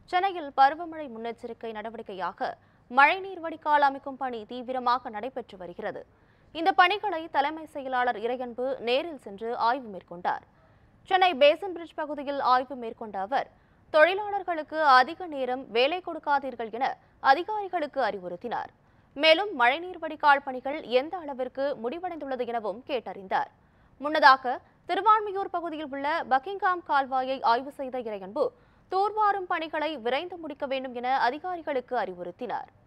சென்னையில் பருவமழை முன்னெச்சரிக்கை நடவடிக்கையாக மழைநீர் வடிகால் அமைக்கும் பணி தீவிரமாக நடைபெற்று வருகிறது இந்த பணிகளை தலைமை செயலாளர் இறையன்பு நேரில் சென்று ஆய்வு மேற்கொண்டார் சென்னை பேசன் பிரிட்ஜ் பகுதியில் ஆய்வு மேற்கொண்ட அவர் தொழிலாளர்களுக்கு அதிக நேரம் வேலை கொடுக்காதீர்கள் என அதிகாரிகளுக்கு அறிவுறுத்தினார் மேலும் மழைநீர் வடிகால் பணிகள் எந்த அளவிற்கு முடிவடைந்துள்ளது எனவும் கேட்டறிந்தார் முன்னதாக திருவான்மியூர் பகுதியில் உள்ள பக்கிங்காம் கால்வாயை ஆய்வு செய்த இறையன்பு தூர்வாரும் பணிகளை விரைந்து முடிக்க வேண்டும் என அதிகாரிகளுக்கு அறிவுறுத்தினார்